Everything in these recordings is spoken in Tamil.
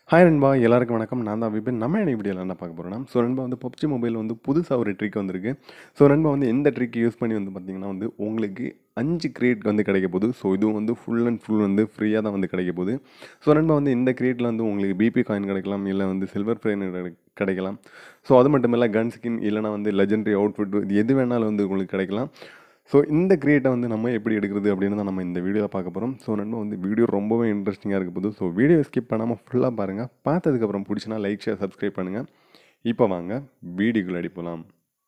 ஹாய் நண்பா எல்லாருக்கும் வணக்கம் நான் தான் விபின் நம்ம என்ன வீடியோவில் என்ன பார்க்க போகிறோம்னா ஸோ நண்பா வந்து பப்ஜி மொபைல் வந்து புதுசாக ஒரு ட்ரிக் வந்திருக்கு ஸோ நண்பா வந்து எந்த ட்ரிக் யூஸ் பண்ணி வந்து பார்த்தீங்கன்னா வந்து உங்களுக்கு அஞ்சு கிரியேட் வந்து கிடைக்க போகுது ஸோ இதுவும் வந்து ஃபுல் அண்ட் ஃபுல் வந்து ஃப்ரீயாக தான் வந்து கிடைக்க போகுது ஸோ நண்பா வந்து இந்த கிரியேட்டில் வந்து உங்களுக்கு பிபி காயின் கிடைக்கலாம் இல்லை வந்து சில்வர் ஃப்ரேன் கிடைக்கலாம் ஸோ அது மட்டும் இல்லை கன் ஸ்கின் இல்லைனா வந்து லெஜெண்டரி அவுட்ஃபிட் இது எது வேணாலும் வந்து உங்களுக்கு கிடைக்கலாம் ஸோ இந்த கிரியேட்டை வந்து நம்ம எப்படி எடுக்கிறது அப்படின்னு தான் நம்ம இந்த வீடியோவில் பார்க்க போகிறோம் ஸோ நண்பா வந்து வீடியோ ரொம்பவே இன்ட்ரெஸ்டிங்காக இருக்க போகுது ஸோ வீடியோ ஸ்கிப் பண்ணாமல் ஃபுல்லாக பாருங்கள் பார்த்ததுக்கப்புறம் பிடிச்சினா லைக் ஷேர் சப்ஸ்கிரைப் பண்ணுங்கள் இப்போ வாங்க வீடியோக்குள்ள அடி போகலாம்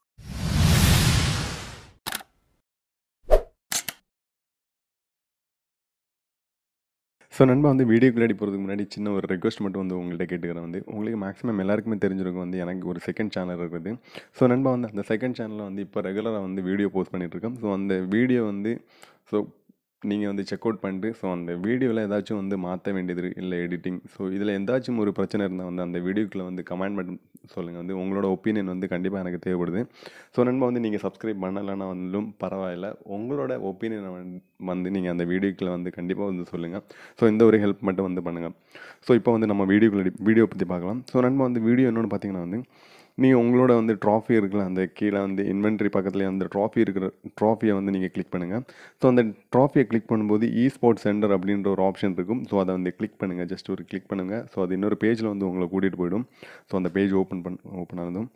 ஸோ நண்பா வந்து வீடியோக்குள்ளாடி போகிறதுக்கு முன்னாடி சின்ன ஒரு ரெக்வஸ்ட் மட்டும் வந்து உங்கள்கிட்ட கேட்டுக்கிறேன் வந்து உங்களுக்கு மேக்ஸிமம் எல்லாருக்குமே தெரிஞ்சிருக்கும் வந்து எனக்கு ஒரு செகண்ட் சேனல் இருக்குது ஸோ நண்பா வந்து அந்த செகண்ட் சேனலில் வந்து இப்போ ரெகுலராக வந்து வீடியோ போஸ்ட் பண்ணிகிட்ருக்கேன் ஸோ அந்த வீடியோ வந்து ஸோ நீங்கள் வந்து செக் அவுட் பண்ணிட்டு ஸோ அந்த வீடியோவில் ஏதாச்சும் வந்து மாற்ற வேண்டியது இல்லை எடிட்டிங் ஸோ இதில் எதாச்சும் ஒரு பிரச்சனை இருந்தால் வந்து அந்த வீடியோக்குள்ளே வந்து கமெண்ட் பண்ணி சொல்லுங்கள் வந்து உங்களோட ஒப்பீனியன் வந்து கண்டிப்பாக எனக்கு தேவைப்படுது ஸோ நண்பா வந்து நீங்கள் சப்ஸ்கிரைப் பண்ணலைன்னா வந்தும் பரவாயில்ல உங்களோட ஒப்பீனியனை வந்து நீங்கள் அந்த வீடியோக்குள்ளே வந்து கண்டிப்பாக வந்து சொல்லுங்கள் ஸோ இந்த ஒரு ஹெல்ப் மட்டும் வந்து பண்ணுங்கள் ஸோ இப்போ வந்து நம்ம வீடியோக்குள்ள வீடியோ பற்றி பார்க்கலாம் ஸோ நண்பா வந்து வீடியோ என்னென்னு பார்த்தீங்கன்னா வந்து நீங்கள் உங்களோட வந்து ட்ராஃபி இருக்குல்ல அந்த கீழே வந்து இன்வென்ட்ரி பக்கத்துலேயே அந்த ட்ராஃபி இருக்கிற ட்ராஃபியை வந்து நீங்கள் கிளிக் பண்ணுங்கள் ஸோ அந்த ட்ராஃபியை கிளிக் பண்ணும்போது இ ஸ்போர்ட்ஸ் சென்டர் அப்படின்ற ஒரு ஆப்ஷன் இருக்கும் ஸோ அதை வந்து கிளிக் பண்ணுங்கள் ஜஸ்ட் ஒரு கிளிக் பண்ணுங்கள் ஸோ அது இன்னொரு பேஜில் வந்து உங்களை கூட்டிகிட்டு போயிடும் ஸோ அந்த பேஜ் ஓப்பன் பண் ஓப்பன் ஆனதும்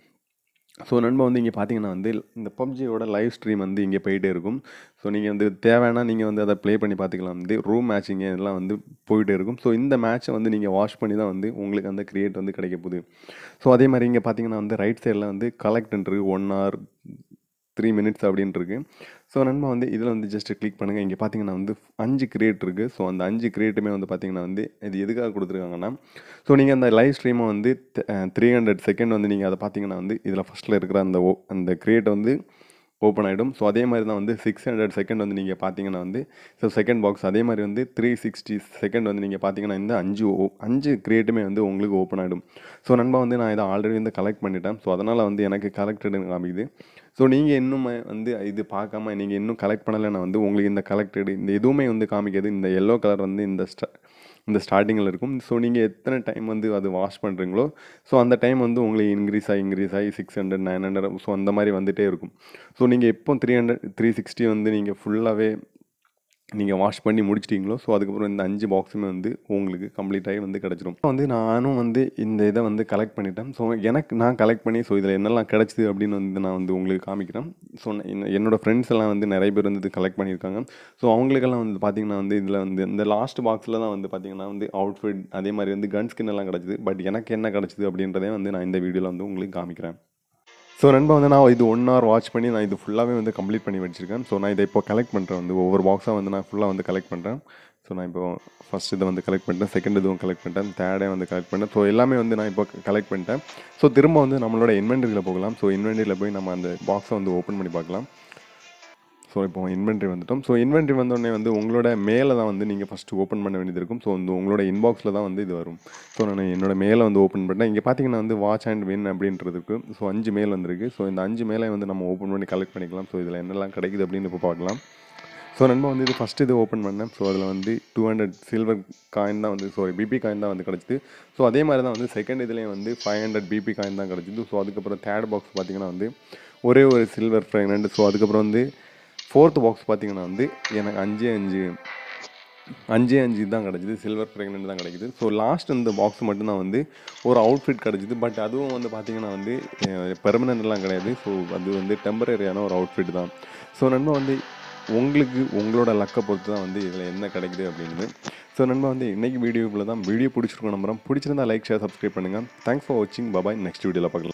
ஸோ நண்பா வந்து இங்கே பார்த்தீங்கன்னா வந்து இந்த பப்ஜியோட லைவ் ஸ்ட்ரீம் வந்து இங்கே போயிட்டே இருக்கும் ஸோ நீங்கள் வந்து தேவைன்னா நீங்கள் வந்து அதை ப்ளே பண்ணி பார்த்துக்கலாம் வந்து ரூம் மேட்சிங் இதெல்லாம் வந்து போயிட்டே இருக்கும் ஸோ இந்த மேட்ச்சை வந்து நீங்கள் வாஷ் பண்ணி தான் வந்து உங்களுக்கு அந்த கிரியேட் வந்து கிடைக்க போகுது ஸோ அதே மாதிரி இங்கே பார்த்தீங்கன்னா வந்து ரைட் சைடில் வந்து கலெக்ட்ன்றது ஒன் ஹவர் த்ரீ மினிட்ஸ் அப்படின்ட்டு இருக்கு ஸோ நண்பா வந்து இதில் வந்து ஜஸ்ட் கிளிக் பண்ணுங்கள் இங்கே பார்த்தீங்கன்னா வந்து அஞ்சு கிரியேட் இருக்குது ஸோ அந்த அஞ்சு கிரியேட்டுமே வந்து பார்த்தீங்கன்னா வந்து இது எதுக்காக கொடுத்துருக்காங்கன்னா ஸோ நீங்கள் அந்த லைவ் ஸ்ட்ரீமை வந்து த்ரீ ஹண்ட்ரட் செகண்ட் வந்து நீங்கள் அதை பார்த்தீங்கன்னா வந்து இதில் ஃபஸ்ட்டில் இருக்கிற அந்த ஓ அந்த கிரியேட்டை வந்து ஓப்பன் ஆகிடும் ஸோ அதே மாதிரி தான் வந்து சிக்ஸ் ஹண்ட்ரட் செகண்ட் வந்து நீங்கள் பார்த்தீங்கன்னா வந்து ஸோ செகண்ட் பாக்ஸ் அதே மாதிரி வந்து த்ரீ சிக்ஸ்டி செகண்ட் வந்து நீங்கள் பார்த்தீங்கன்னா இந்த அஞ்சு ஓ அஞ்சு கிரியேட்டுமே வந்து உங்களுக்கு ஓப்பன் ஆகிடும் ஸோ நண்பா வந்து நான் இதை ஆல்ரெடி வந்து கலெக்ட் பண்ணிட்டேன் ஸோ அதனால் வந்து எனக்கு கலெக்டட்னு காமிக்குது ஸோ நீங்கள் இன்னும் வந்து இது பார்க்காம நீங்கள் இன்னும் கலெக்ட் பண்ணலைன்னா வந்து உங்களுக்கு இந்த கலெக்டட் இந்த எதுவுமே வந்து காமிக்காது இந்த எல்லோ கலர் வந்து இந்த ஸ்ட இந்த ஸ்டார்டிங்கில் இருக்கும் ஸோ நீங்கள் எத்தனை டைம் வந்து அது வாஷ் பண்ணுறீங்களோ ஸோ அந்த டைம் வந்து உங்களுக்கு இன்க்ரீஸ் ஆகி இன்க்ரீஸ் ஆகி six hundred nine hundred so அந்த மாதிரி வந்துகிட்டே இருக்கும் ஸோ நீங்கள் எப்போ த்ரீ ஹண்ட்ரட் த்ரீ சிக்ஸ்டி வந்து நீங்கள் ஃபுல்லாகவே நீங்கள் வாஷ் பண்ணி முடிச்சிட்டிங்களோ ஸோ அதுக்கப்புறம் இந்த அஞ்சு பாக்ஸுமே வந்து உங்களுக்கு கம்ப்ளீட் ஆகி வந்து கிடச்சிரும் வந்து நானும் வந்து இந்த இதை வந்து கலெக்ட் பண்ணிட்டேன் ஸோ எனக்கு நான் கலெக்ட் பண்ணி ஸோ இதில் என்னெல்லாம் கிடச்சிது அப்படின்னு வந்து நான் வந்து உங்களுக்கு காமிக்கிறேன் ஸோ என்னோடய ஃப்ரெண்ட்ஸ் எல்லாம் வந்து நிறைய பேர் வந்து கலெக்ட் பண்ணியிருக்காங்க ஸோ அவங்களுக்கெல்லாம் வந்து பார்த்திங்கன்னா வந்து இதில் வந்து இந்த லாஸ்ட் பாக்ஸில் தான் வந்து பார்த்திங்கன்னா வந்து அவுட்ஃபிட் அதே மாதிரி வந்து கன் ஸ்கின் எல்லாம் கிடச்சிது பட் எனக்கு என்ன கிடச்சிது அப்படின்றதே வந்து நான் இந்த வீடியோவில் வந்து உங்களுக்கு காமிக்கிறேன் ஸோ நண்பா வந்து நான் இது ஒன் ஹவர் வாட்ச் பண்ணி நான் இது ஃபுல்லாகவே வந்து கம்ப்ளீட் பண்ணி வச்சுருக்கேன் ஸோ நான் இதை இப்போ கலெக்ட் பண்ணுறேன் வந்து ஒவ்வொரு பாக்ஸாக வந்து நான் ஃபுல்லாக வந்து கலெக்ட் பண்ணுறேன் ஸோ நான் இப்போ ஃபஸ்ட் இதை வந்து கலெக்ட் பண்ணிட்டேன் செகண்ட் இதுவும் கலெக்ட் பண்ணிட்டேன் தேர்டே வந்து கலெக்ட் பண்ணிட்டேன் ஸோ எல்லாமே வந்து நான் இப்போ கலெக்ட் பண்ணிட்டேன் ஸோ திரும்ப வந்து நம்மளோட இன்வென்ட்ரியில் போகலாம் ஸோ இன்வென்ட்ரியில் போய் நம்ம அந்த பாக்ஸை வந்து ஓப்பன் பண்ணி பார்க்கலாம் ஸோ இப்போ இன்வென்ட்ரி வந்துட்டோம் ஸோ இன்வென்ட்ரி வந்தோடனே வந்து உங்களோட மேலே தான் வந்து நீங்கள் ஃபஸ்ட்டு ஓப்பன் பண்ண வேண்டியது இருக்கும் ஸோ வந்து உங்களோட இன்பாக்ஸில் தான் வந்து இது வரும் ஸோ நான் என்னோட மேலே வந்து ஓப்பன் பண்ணேன் இங்கே பார்த்தீங்கன்னா வந்து வாட்ச் அண்ட் வின் அப்படின்றதுக்கு ஸோ அஞ்சு மேல் வந்திருக்கு ஸோ இந்த அஞ்சு மேலே வந்து நம்ம ஓப்பன் பண்ணி கலெக்ட் பண்ணிக்கலாம் ஸோ இதில் என்னெல்லாம் கிடைக்குது அப்படின்னு இப்போ பார்க்கலாம் ஸோ நண்பா வந்து இது ஃபஸ்ட்டு இது ஓப்பன் பண்ணேன் ஸோ அதில் வந்து டூ ஹண்ட்ரட் சில்வர் காயின் தான் வந்து சாரி பிபி காயின் தான் வந்து கிடச்சிது ஸோ அதே மாதிரி தான் வந்து செகண்ட் இதுலேயும் வந்து ஃபைவ் ஹண்ட்ரட் பிபி காயின் தான் கிடச்சிது ஸோ அதுக்கப்புறம் தேர்ட் பாக்ஸ் பார்த்தீங்கன்னா வந்து ஒரே ஒரு சில்வர் ஃப்ரைனண்ட் ஸோ அதுக்கப்புறம் வந்து ஃபோர்த் பாக்ஸ் பார்த்தீங்கன்னா வந்து எனக்கு அஞ்சு அஞ்சு அஞ்சே அஞ்சு தான் கிடச்சிது சில்வர் ப்ரெக்னென்ட் தான் கிடைக்குது ஸோ லாஸ்ட் இந்த பாக்ஸ் மட்டும்தான் வந்து ஒரு அவுட்ஃபிட் கிடச்சிது பட் அதுவும் வந்து பார்த்திங்கன்னா வந்து பெர்மனெண்ட்லாம் கிடையாது ஸோ அது வந்து டெம்பரரியான ஒரு அவுட்ஃபிட் தான் ஸோ நண்பா வந்து உங்களுக்கு உங்களோட லக்கை பொறுத்து தான் வந்து இதில் என்ன கிடைக்குது அப்படின்னு ஸோ நண்பா வந்து இன்றைக்கி வீடியோக்குள்ள தான் வீடியோ பிடிச்சிருக்கோம் நம்புறோம் பிடிச்சிருந்தா லைக் ஷேர் சப்ஸ்கிரைப் பண்ணுங்கள் தேங்க்ஸ் ஃபார் வாட்சிங் பபாய் நெக்ஸ்ட் வீடியோவில் பார்க்கலாம்